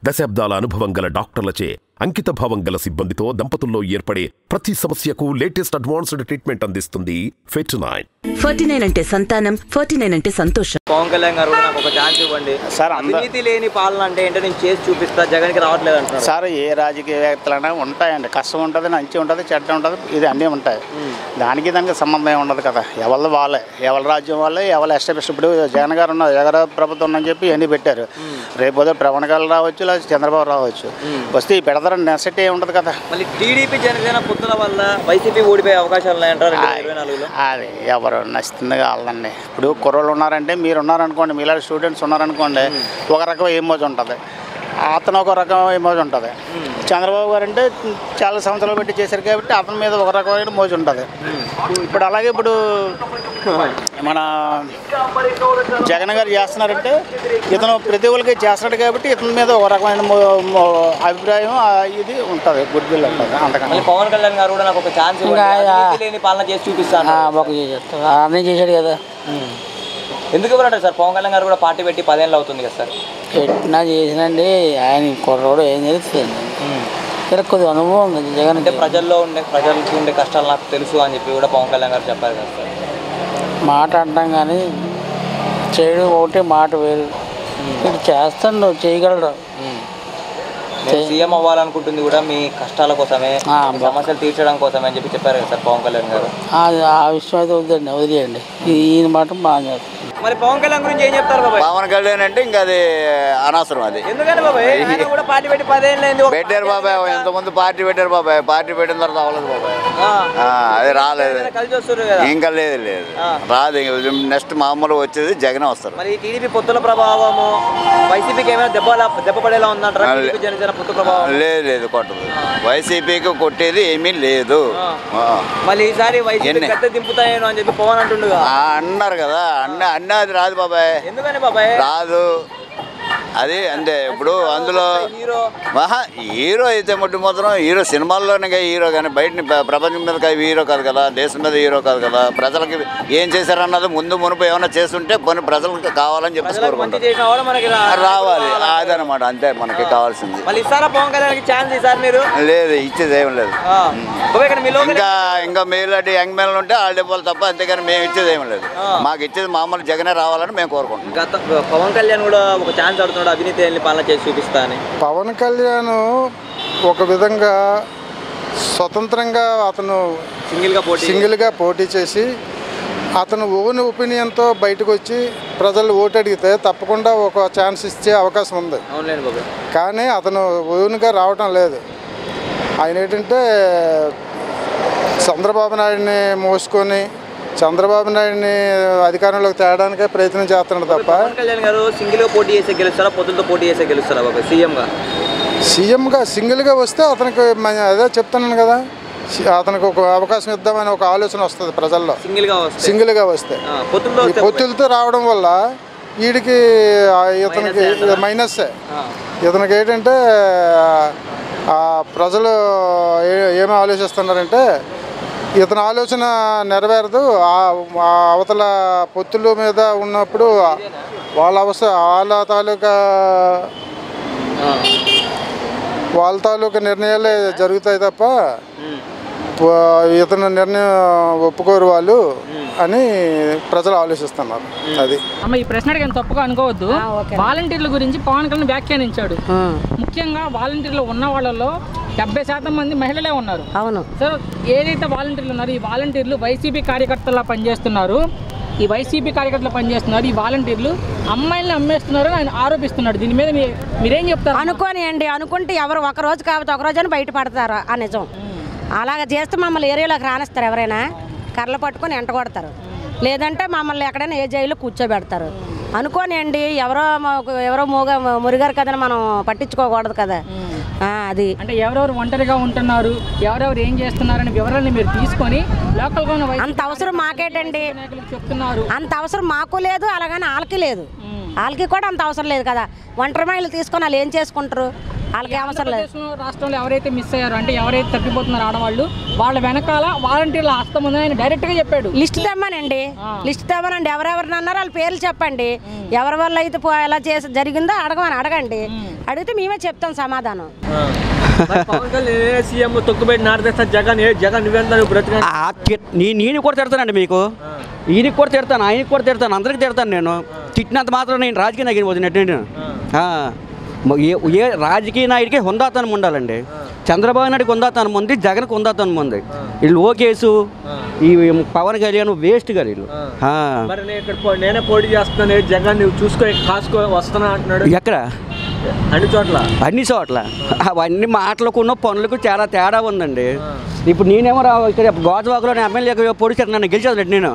దశాబ్దాల అనుభవం గల డాక్టర్లచే అంకిత భావం గల సిబ్బందితో దంపతుల్లో ఏర్పడే ప్రతి సమస్యకు లేటెస్ట్ అడ్వాన్స్డ్ ట్రీట్మెంట్ అందిస్తుంది ఫెట్ నైన్ ఫార్టీ నైన్ అంటే సంతానం ఫార్టీ నైన్ అంటే సంతోషం పవన్ కళ్యాణ్ గారు కూడా నాకు ఒక ఛాన్స్ ఇవ్వండి సార్ అంద అవినీతి లేని పాలన అంటే ఏంటో నేను చేసి చూపిస్తా జగన్కి రావట్లేదు అంటున్నారు సార్ ఏ రాజకీయవేత్తలైనా ఉంటాయండి కష్టం ఉంటుంది మంచి ఉంటుంది చెడ్డ ఉంటుంది ఇది అన్నీ ఉంటాయి దానికి దానికి సంబంధం ఏమి ఉండదు కదా ఎవరి వాళ్ళే ఎవరి రాజ్యం వాళ్ళే ఎవరి ఎస్టాబ్లిష్ ఇప్పుడు జగన్ గారు ఉన్నారు జగన్ ప్రభుత్వం ఉందని చెప్పి ఇవన్నీ పెట్టారు రేపు ఉదయం ప్రవణ గారు రావచ్చు లేదా చంద్రబాబు రావచ్చు వస్తే ఈ పెడతారని నెసెట్ ఏమి ఉండదు కదా మళ్ళీ టీడీపీ జనసేన పొత్తుల వల్ల వైసీపీ ఓడిపోయే అవకాశాలు ఉన్నాయంటారు రెండు వేల ఇరవై నాలుగులో అది ఎవరు నచ్చుతుంది కావాలండి ఇప్పుడు కుర్రోళ్ళు ఉన్నారంటే మీరు ఉన్నారనుకోండి మీలాంటి స్టూడెంట్స్ ఉన్నారనుకోండి ఒక రకం ఎమోజ్ ఉంటుంది అతను ఒక రకం ఎమోజ్ ఉంటుంది చంద్రబాబు గారు అంటే చాలా సంవత్సరాలు పెట్టి చేశారు కాబట్టి అతని మీద ఒక రకమైన మోజు ఉంటుంది ఇప్పుడు అలాగే ఇప్పుడు మన జగన్ గారు చేస్తున్నారంటే ఇతను ప్రతి ఒక్కరికి చేస్తున్నాడు కాబట్టి ఇతని మీద ఒక రకమైన మో- మో- అభిప్రాయం ఆ, ఇది ఉంటుంది గుడ్ విల్ ఉంటుంది అంతకన్నా మళ్ళీ పవన్ కళ్యాణ్ గారు కూడా నాకు ఒక ఛాన్స్ ఇవ్వండి అవినీతి లేని పాలన చేసి చూపిస్తాను ఒక చేస్తాడు అన్నీ చేశాడు కదా ఎందుకు ఇవ్వరంటారు సార్ పవన్ కళ్యాణ్ గారు కూడా పార్టీ పెట్టి పదేళ్ళు అవుతుంది కదా సార్ పెట్టినా చేసినండి ఆయన కుర్రోడు ఏం తెలుస్తుంది ఇక్కడ కొద్దిగా అనుభవం ఉంది జగన్ అంటే ప్రజల్లో ఉండే ప్రజలకు ఉండే కష్టాలు నాకు తెలుసు అని చెప్పి కూడా పవన్ కళ్యాణ్ గారు చెప్పారు కదా సార్ మాట అంటాం కానీ చేయడం ఒకటి మాట వేరు ఇక్కడ చేస్తాడు చేయగలడు నేను సీఎం అవ్వాలనుకుంటుంది కూడా మీ కష్టాల కోసమే ఆ, మీ సమస్యలు తీర్చడం కోసమే అని చెప్పి చెప్పారు కదా సార్ పవన్ కళ్యాణ్ గారు అది ఆ విషయం అయితే వద్దండి వదిలేయండి ఈ- ఈయన మాట బాగా చేస్తాడు మరి పవన్ కళ్యాణ్ గురించి ఏం చెప్తారు బాబాయ్ పవన్ కళ్యాణ్ అంటే ఇంకా అది అనవసరం అది ఎందుకని బాబాయ్ ఆయన కూడా పార్టీ పెట్టి పదేళ్ళు అయింది ఒక పెట్టారు బాబాయ్ ఎంతమంది పార్టీ పెట్టారు బాబాయ్ పార్టీ పెట్టిన తర్వాత అవ్వలేదు బాబాయ్ ఆ, ఆ, అది రాలేదు ఏదైనా కలిసి వస్తారు కదా ఇంకా లేదు లేదు ఆ. రాదు నెక్స్ట్ మామూలు వచ్చేది జగన్ వస్తారు మరి టీడీపీ పొత్తుల ప్రభావము వైసీపీకి ఏమైనా దెబ్బ దెబ్బ పడేలా ఉందంటారా ఆ, లే- టీడీపీ జనసేన పొత్తు ప్రభావం లేదు లేదు కొట్టదు వైసీపీకి కొట్టేది ఏమీ లేదు ఆ. ఆ. మళ్ళీ ఈసారి వైసీపీ ఎన్ని? గద్దె దింపుతాయేనో అని చెప్పి పవన్ అంటుండగా ఆ, అన్నారు కదా అన్న అన్న అది రాదు బాబాయ్ ఎందుకని బాబాయ్ రాదు అది అంతే ఇప్పుడు అందులో హీరో మహా హీరో అయితే మట్టు మాత్రం హీరో సినిమాల్లోనే హీరో కానీ బయట ప్రపంచం మీద హీరో కాదు కదా దేశం మీద హీరో కాదు కదా ప్రజలకి ఏం చేశారన్నది ముందు మునుపు ఏమైనా చేస్తుంటే కొన్ని ప్రజలకు కావాలని చెప్పేసి ప్రజలకు మంచి కోరుకుంటారు చేసిన కూడా మనకి రా- రావాలి అదనమాట అంతే మనకి కావాల్సింది మళ్ళీ ఇస్తారా పవన్ కళ్యాణ్కి ఛాన్స్ ఈసారి మీరు లేదు ఇచ్చేది ఏం లేదు ఆ. బాబాయ్ ఇక్కడ మీ లోకల్ ఇంకా ఇంకా మేలాంటి యంగ్ మేలు ఉంటే వాళ్ళు ఇవ్వాలి తప్ప అంతేగాని మేము ఇచ్చేది ఏం లేదు మాకు ఇచ్చేది మామూలు జగనే రావాలని మేము కోరుకుంటున్నాం గత పవన్ కళ్యాణ్ కూడా ఒక ఛాన్స్ అడుగుతున్నాడు అవినీతి లేని పాలన చేసి చూపిస్తా అని పవన్ కళ్యాణ్ ఒక విధంగా స్వతంత్రంగా అతను సింగిల్ గా పోటీ సింగిల్గా పోటీ చేసి అతను ఓన్ ఒపీనియన్తో బయటకు వచ్చి ప్రజలు ఓటు అడిగితే తప్పకుండా ఒక ఛాన్స్ ఇచ్చే అవకాశం ఉంది అవునులేండి బాబాయ్ కానీ అతను ఓన్గా రావటం లేదు ఆయన ఏంటంటే చంద్రబాబు నాయుడిని మోసుకొని చంద్రబాబు నాయుడిని అధికారంలోకి తేడానికే ప్రయత్నం చేస్తున్నాడు తప్ప పవన్ కళ్యాణ్ గారు సింగిల్ గా పోటీ చేసే గెలుస్తారా పొత్తులతో పోటీ చేసే గెలుస్తారా బాబాయ్ సీఎం గా సీఎంగా సింగిల్గా వస్తే అతనికి మన- అదే చెప్తున్నాను కదా సి- అతనికి ఒక అవకాశం ఇద్దామని ఒక ఆలోచన వస్తుంది ప్రజల్లో సింగిల్ గా వస్తే సింగిల్గా వస్తే ఆ, పొత్తులతో ఈ వస్తే పొత్తులతో రావడం వల్ల వీడికి ఆ ఇతనికి మైనస్సే ఆ. ఇతనికి ఏంటంటే ఆ ప్రజలు ఏ- ఏమి ఆలోచిస్తున్నారంటే ఇతని ఆలోచన నెరవేరదు ఆ ఆ అవతల పొత్తుల మీద ఉన్నప్పుడు వాళ్ళ అవసర వాళ్ళ తాలూకా ఆ. వాళ్ళ తాలూకా నిర్ణయాలే జరుగుతాయి తప్ప ఉమ్. ప- ఇతను నిర్ణయం ఒప్పుకోరు వాళ్ళు అని ప్రజలు ఆలోచిస్తున్నారు అది అమ్మ ఈ ప్రశ్న అడిగిన తప్పుగా అనుకోవద్దు వాలంటీర్ల గురించి పవన్ కళ్యాణ్ వ్యాఖ్యానించాడు ముఖ్యంగా వాలంటీర్లు ఉన్న వాళ్ళలో డెబ్బై శాతం మంది మహిళలే ఉన్నారు అవును సో ఏదైతే వాలంటీర్లు ఉన్నారో ఈ వాలంటీర్లు వైసీపీ కార్యకర్తలా పనిచేస్తున్నారు ఈ వైసీపీ కార్యకర్తలు పనిచేస్తున్నారు ఈ వాలంటీర్లు అమ్మాయిల్ని అమ్మేస్తున్నారు అని ఆయన ఆరోపిస్తున్నాడు దీని మీద మీ- మీరేం చెప్తారు అనుకోని అండి అనుకుంటే ఎవరు ఒక రోజు కాబట్టి ఒక రోజు అని బయటపడతారు ఆ నిజం అలాగ చేస్తే మమ్మల్ని ఏరియాలోకి రానిస్తారు ఎవరైనా కర్రలు పట్టుకొని ఎంట కొడతారు లేదంటే మమ్మల్ని ఎక్కడైనా ఏ జైలు కూర్చోబెడతారు అనుకోని అండి ఎవరో మాకు- ఎవరో మూగ మురిగారు కదని మనం పట్టించుకోకూడదు కదా ఆ, అది అంటే ఎవరెవరు ఒంటరిగా ఉంటున్నారు ఎవరెవరు ఏం చేస్తున్నారనే వివరాలను మీరు తీసుకొని లోకల్గా ఉన్న వైసీపీ అంత అవసరం మాకేటండి నాయకులకు చెప్తున్నారు అంత అవసరం మాకు లేదు అలాగని వాళ్ళకి లేదు వాళ్ళకి కూడా అంత అవసరం లేదు కదా ఒంటరి మహిళలు తీసుకొని వాళ్ళు ఏం చేసుకుంటారు వాళ్ళకి అవసరం లేదు ఆంధ్రప్రదేశ్లో రాష్ట్రంలో ఎవరైతే మిస్ అయ్యారో అంటే ఎవరైతే తప్పిపోతున్నారో ఆడవాళ్ళు వాళ్ళ వెనకాల వాలంటీర్ల హస్తం ఉందని ఆయన డైరెక్ట్ గా చెప్పాడు లిస్ట్ తెమ్మనండి లిస్ట్ తెమ్మనండి ఎవరెవరిని అన్నారో వాళ్ళ పేర్లు చెప్పండి ఎవరి వల్ల అయితే పో- ఎలా చేసి జరిగిందో అడగమని అడగండి అడిగితే మేమే చెప్తాం సమాధానం మరి పవన్ కళ్యాణ్ సీఎం తొక్కుబెట్టి నారదేస్తా జగన్ ఏ జగన్ నువ్వెంత బ్రతిక ఆ తి- నీ నేను కూడా తిడతానండి మీకు ఈయనకి కూడా తిడతాను ఆయనకి కూడా తిడతాను అందరికి తిడతాను నేను తిట్టినంత మాత్రం నేను రాజకీయ నాయకుని వదిలినట్టు నేను ఆ, మ- ఏ ఏ రాజకీయ నాయకుడికి హుందాతనం ఉండాలండి చంద్రబాబు నాయుడికి హుందాతనం ఉంది జగన్కి హుందాతనం ఉంది వీళ్ళు లోకేసు ఈ పవన్ కళ్యాణ్ వేస్ట్ గారు వీళ్ళు ఆ. మరి నేను ఇక్కడ పో- నేనే పోటీ చేస్తున్నాను ఏ జగన్ నువ్వు చూసుకో కాసుకో వస్తున్నా అంటున్నాడు ఎక్కడ అన్ని చోట్ల అన్ని చోట్ల అవన్నీ మాటలకున్న పనులకు చాలా తేడా ఉందండి ఇప్పుడు నేనేమో రా ఇక్కడ గోదావరిలో ఎమ్మెల్యే పొడిచాను నన్ను గెలిచేది నేను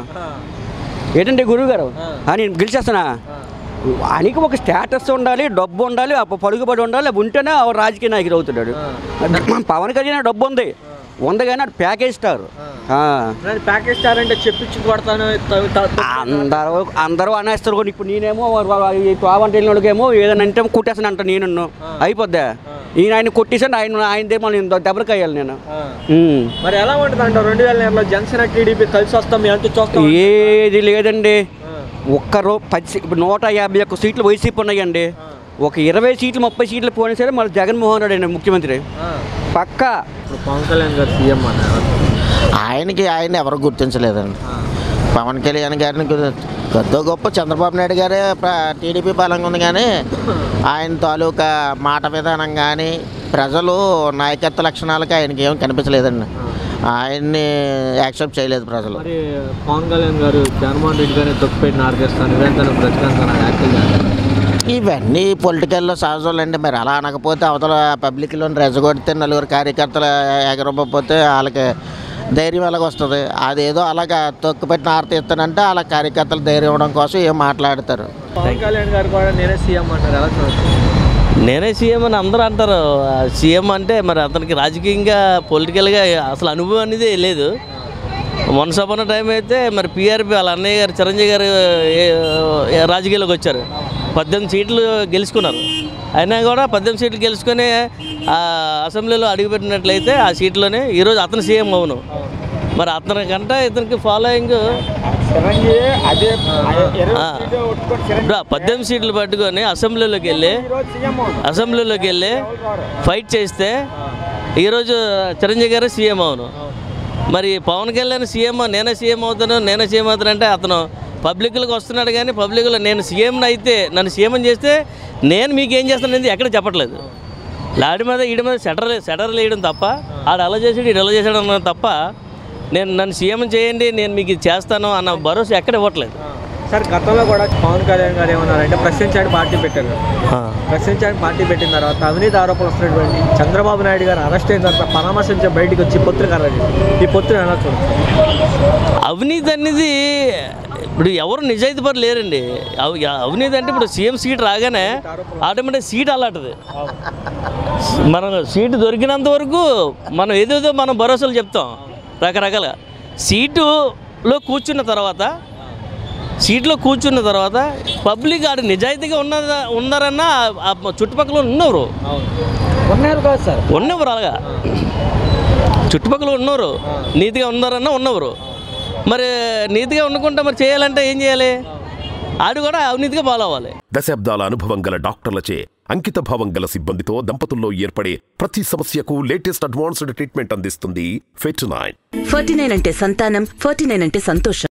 ఏంటంటే గురువు గారు నేను గెలిచేస్తున్నా ఆయనకి ఒక స్టేటస్ ఉండాలి డబ్బు ఉండాలి ఆ పలుకుబడి ఉండాలి అవి ఉంటేనే ఆ రాజకీయ నాయకుడు అవుతున్నాడు పవన్ కళ్యాణ్ డబ్బు ఉంది ఉంది కానీ అది ప్యాకేజ్ స్టార్ ఆ. నేను ప్యాకేజ్ స్టార్ అంటే చెప్పించి కొడతాను త- త- త- అందరూ అందరూ అనేస్తారు కూడా ఇప్పుడు నేనేమో పావంటి వెళ్ళినోడికేమో ఏదైనా అంటే కుట్టేసాను అంట నేను అయిపోద్దా ఈయన ఆయన కొట్టేసాను ఆయన ఆయనదే మళ్ళీ దెబ్బలకి అయ్యాలి నేను ఉమ్. మరి ఎలా ఉంటుంది అంటావు రెండు వేల నెలలో జనసేన టీడీపీ కలిసి వస్తాం మీ అంతా చూస్తాం ఏది లేదండి ఒక్క రో పది సీ- ఇప్పుడు నూట యాభై ఒక్క సీట్లు వైసీపీ ఉన్నాయండి ఒక ఇరవై సీట్లు ముప్పై సీట్లు పోయినా సరే మళ్ళీ జగన్మోహన్ రెడ్డి అండి ముఖ్యమంత్రి పక్కా ఇప్పుడు పవన్ కళ్యాణ్ గారు సీఎం అన్నారు ఆయనకి ఆయన ఎవరు గుర్తించలేదండి పవన్ కళ్యాణ్ గారిని గు- కొద్దో గొప్ప చంద్రబాబు నాయుడు గారే ప్ర- టీడీపీ బలంగా ఉంది కానీ ఆయన తాలూకా మాట విధానం కానీ ప్రజలు నాయకత్వ లక్షణాలకి ఆయనకి ఏం కనిపించలేదండి ఆయన్ని యాక్సెప్ట్ చేయలేదు ప్రజలు మరి పవన్ కళ్యాణ్ గారు జగన్మోహన్ రెడ్డి గారిని తొక్కిపెట్టి నారదేస్తాను ఇవంతా బ్రతికంతాను యాక్టివ్ ఇవన్నీ పొలిటికల్లో సహజండి మరి అలా అనకపోతే అవతల పబ్లిక్లో రెచ్చగొడితే నలుగురు కార్యకర్తలు ఎగరబోతే వాళ్ళకి ధైర్యం ఎలాగొస్తుంది అదేదో అలాగా తొక్కుపెట్టిన ఆరతి ఇస్తానంటే వాళ్ళ కార్యకర్తలు ధైర్యం ఇవ్వడం కోసం ఏం మాట్లాడతారు పవన్ కళ్యాణ్ గారు కూడా నేనే సీఎం అంటారు ఎలా చూడచ్చు నేనే సీఎం అని అందరూ అంటారు ఆ సీఎం అంటే మరి అతనికి రాజకీయంగా పొలిటికల్గా అసలు అనుభవం అనేది లేదు మొన్న సభన టైం అయితే మరి పిఆర్పి వాళ్ళ అన్నయ్య గారు చిరంజీవి గారు ఏ- ఏ రాజకీయాల్లోకి వచ్చారు పద్దెనిమిది సీట్లు గెలుచుకున్నారు అయినా కూడా పద్దెనిమిది సీట్లు గెలుచుకొని ఆ అసెంబ్లీలో అడుగుపెట్టినట్లయితే ఆ సీట్లోనే ఈరోజు అతను సీఎం అవును మరి అతని కంటే ఇతనికి ఫాలోయింగ్ ఇప్పుడు ఆ పద్దెనిమిది సీట్లు పట్టుకొని అసెంబ్లీలోకి వెళ్ళి అసెంబ్లీలోకి వెళ్ళి ఫైట్ చేస్తే ఈరోజు చిరంజీవి గారు సీఎం అవును మరి పవన్ కళ్యాణ్ సీఎం నేనే సీఎం అవుతాను నేనే సీఎం అవుతాను అంటే అతను పబ్లిక్లకు వస్తున్నాడు కానీ పబ్లిక్లో నేను సీఎం అయితే నన్ను సీఎం చేస్తే నేను మీకు ఏం చేస్తాననేది ఎక్కడ చెప్పట్లేదు లాడి మీద ఈడి మీద సెటర్ సెటర్ వేయడం తప్ప ఆడు అలా చేసాడు ఈడు అలా చేసాడు అన్న తప్ప నేను నన్ను సీఎం చేయండి నేను మీకు ఇది చేస్తాను అన్న భరోసా ఎక్కడ ఇవ్వట్లేదు సార్ గతంలో కూడా పవన్ కళ్యాణ్ గారు ఏమన్నారంటే ప్రశ్నించాడు పార్టీ పెట్టారు ప్రశ్నించాడు పార్టీ పెట్టిన తర్వాత అవినీతి ఆరోపణలు వస్తున్నటువంటి చంద్రబాబు నాయుడు గారు అరెస్ట్ అయిన తర్వాత పరామర్శించే బయటికి వచ్చి పొత్తులు కర్రది ఈ పొత్తులు ఎలా చూడచ్చు అవినీతి అనేది ఇప్పుడు ఎవరు నిజాయితీ పరు లేరండి అవి- అవినీతి అంటే ఇప్పుడు సీఎం సీట్ రాగానే ఆటోమేటిక్ సీట్ అలాంటిది మనం సీటు దొరికినంత వరకు మనం ఏదేదో మనం భరోసాలు చెప్తాం రకరకాలుగా సీటులో కూర్చున్న తర్వాత సీట్లో కూర్చున్న తర్వాత పబ్లిక్ ఆడ నిజాయితీగా ఉన్నదా ఉన్నారన్నా ఆ చుట్టుపక్కల ఉన్నవారు ఉన్నారు కాదు సార్ ఉన్నవారు అలాగా చుట్టుపక్కల ఉన్నవారు నీతిగా ఉన్నారన్నా ఉన్నవారు మరి నీతిగా ఉండకుండా మరి చేయాలంటే ఏం చేయాలి ఆడు కూడా అవినీతిగా ఫాలో అవ్వాలి దశాబ్దాల అనుభవం గల డాక్టర్లచే అంకిత భావం గల సిబ్బందితో దంపతుల్లో ఏర్పడే ప్రతి సమస్యకు లేటెస్ట్ అడ్వాన్స్డ్ ట్రీట్మెంట్ అందిస్తుంది ఫెట్ నైన్ ఫార్టీ నైన్ అంటే సంతానం ఫార్టీ నైన్ అంటే సంతోషం